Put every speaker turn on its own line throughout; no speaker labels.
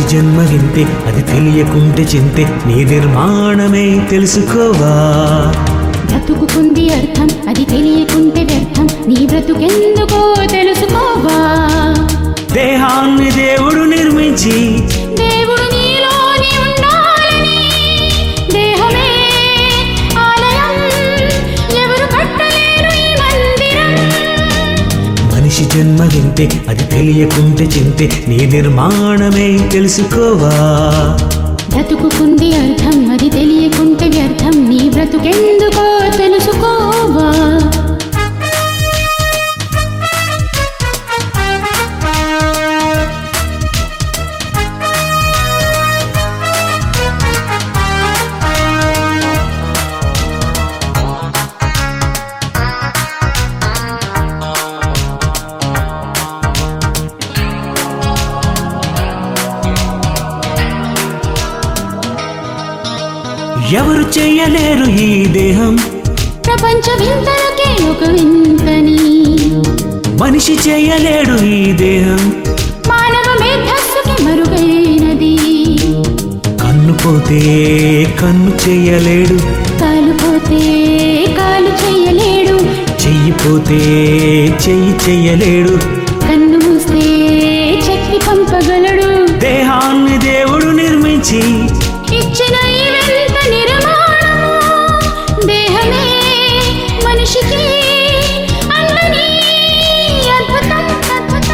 మనిషి జన్మ వింతే అది తెలియకుంటే చింతే నీ నిర్మాణమే తెలుసుకోవా
బ్రతుకుకుంది అర్థం అది తెలియకుంటే వ్యర్థం నీ బ్రతుకెందుకో తెలుసుకోవా
దేహాన్ని దేవుడు నిర్మించి
దేవుడు నీలోని ఉండాలని దేహమే ఆలయం ఎవరు కట్టలేరు ఈ మందిరం
మనిషి జన్మ వింతే అది తెలియకుంటే చింతే నీ నిర్మాణమే తెలుసుకోవా
బ్రతుకుకుంది అర్థం అది తెలియకుంటే వ్యర్థం నీ బ్రతుకెందుకో తెలుసుకోవా
ఎవరు చెయ్యలేరు ఈ దేహం
ప్రపంచ వింతలకే ఒక వింతని
మనిషి చెయ్యలేడు ఈ దేహం
మానవ మేధస్సుకి మరుగైనది
కన్ను పోతే కన్ను చెయ్యలేడు
కాలు పోతే కాలు చెయ్యలేడు
చెయ్యి పోతే చెయ్యి చెయ్యలేడు
కన్ను మూస్తే చెక్కి పంపగలడు
దేహాన్ని దేవుడు నిర్మించి
ఇచ్చిన ఈ వింత నిర్మాణము దేహమే మనిషికి అందని అద్భుతం అద్భుతం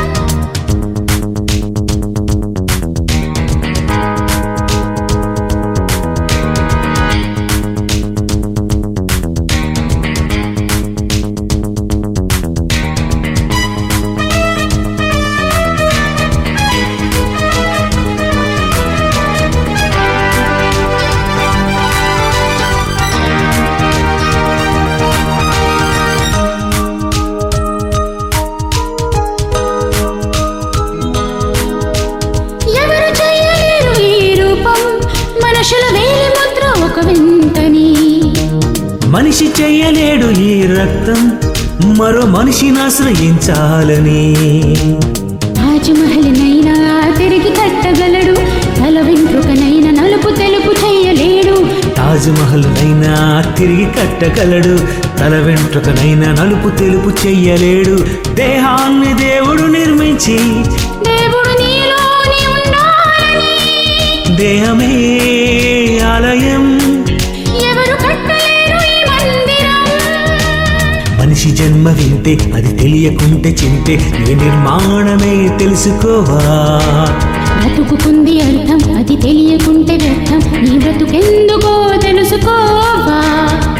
ఎవరు చేయలేరు ఈ రూపం మనుషుల వేలి ముద్ర ఒక వింతని
మనిషి చెయ్యలేడు ఈ రక్తం మరో మనిషిని ఆశ్రయించాలని
తాజ్ మహల్ నైనా తిరిగి కట్టగలడు తల వెంట్రుకనైనా నలుపు తెలుపు చేయలేడు
తాజ్ మహల్ నైనా తిరిగి కట్టగలడు తల వెంట్రుకనైనా నలుపు తెలుపు చెయ్యలేడు దేహాన్ని దేవుడు నిర్మించి
దేవుడు నీలోని ఉండాలని
దేహమే ఆలయం
ఎవరు కట్టలేరు ఈ మందిరం
మనిషి జన్మ వింటే అది తెలియకుంటే చింతే నీ నిర్మాణమే తెలుసుకోవా
బ్రతుకుకుంది అర్థం అది తెలియకుంటే వ్యర్థం నీ బ్రతుకెందుకో తెలుసుకోవా